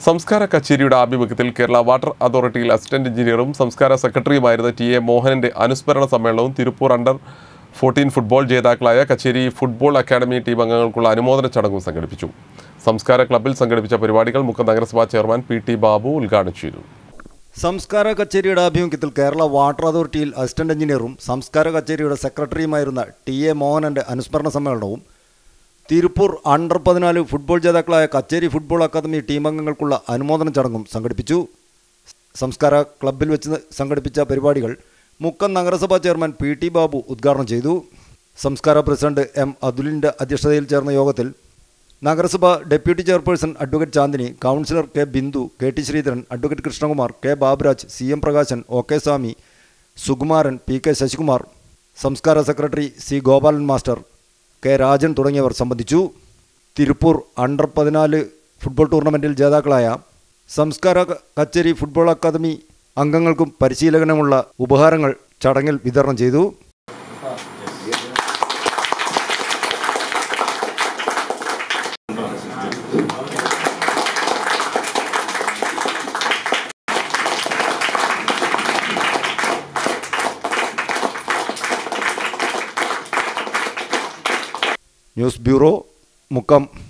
സംസ്കാര കച്ചേരിയുടെ ആഭിമുഖ്യത്തിൽ കേരള വാട്ടർ അതോറിറ്റിയിൽ അസിസ്റ്റന്റ് എഞ്ചിനീയറും സംസ്കാര സെക്രട്ടറിയുമായിരുന്ന ടി എ മോഹനന്റെ അനുസ്മരണ സമ്മേളനവും തിരുപ്പൂർ അണ്ടർ ഫോർട്ടീൻ ഫുട്ബോൾ ജേതാക്കളായ കച്ചേരി ഫുട്ബോൾ അക്കാദമി ടീം അംഗങ്ങൾക്കുള്ള അനുമോദന ചടങ്ങും സംഘടിപ്പിച്ചു സംസ്കാര ക്ലബ്ബിൽ സംഘടിപ്പിച്ച പരിപാടികൾ മുക്കം നഗരസഭാ ചെയർമാൻ പി ടി ബാബു ഉദ്ഘാടനം ചെയ്തു സംസ്കാര കച്ചേരിയുടെ ആഭിമുഖ്യത്തിൽ കേരള വാട്ടർ അതോറിറ്റിയിൽ അസിസ്റ്റന്റ് എഞ്ചിനീയറും സംസ്കാര കച്ചേരിയുടെ സെക്രട്ടറിയുമായിരുന്ന ടി എ മോഹനന്റെ അനുസ്മരണ സമ്മേളനവും തിരുപ്പൂർ അണ്ടർ പതിനാല് ഫുട്ബോൾ ജേതാക്കളായ കച്ചേരി ഫുട്ബോൾ അക്കാദമി ടീം അംഗങ്ങൾക്കുള്ള അനുമോദന ചടങ്ങും സംഘടിപ്പിച്ചു സംസ്കാര ക്ലബ്ബിൽ വെച്ച് സംഘടിപ്പിച്ച പരിപാടികൾ മുക്കം നഗരസഭാ ചെയർമാൻ പി ടി ബാബു ഉദ്ഘാടനം ചെയ്തു സംസ്കാര പ്രസിഡന്റ് എം അതുലിൻ്റെ അധ്യക്ഷതയിൽ ചേർന്ന യോഗത്തിൽ നഗരസഭ deputy chairperson advocate Chandini councillor K Bindu K T Sreedharan advocate Krishnakumar K Baburaj C M Prakashan O K Swami Sukumaran P K Sasikumar Samskara secretary C Gopalan master K Rajan തുടങ്ങിയവർ സംബന്ധിച്ചു തിരുപ്പൂർ അണ്ടർ പതിനാല് ഫുട്ബോൾ ടൂർണമെൻറ്റിൽ ജേതാക്കളായ സംസ്കാര ക- കച്ചേരി ഫുട്ബോൾ അക്കാദമി അംഗങ്ങൾക്കും പരിശീലനമുള്ള ഉപഹാരങ്ങൾ ചടങ്ങിൽ വിതരണം ചെയ്തു ന്യൂസ് ബ്യൂറോ മുക്കം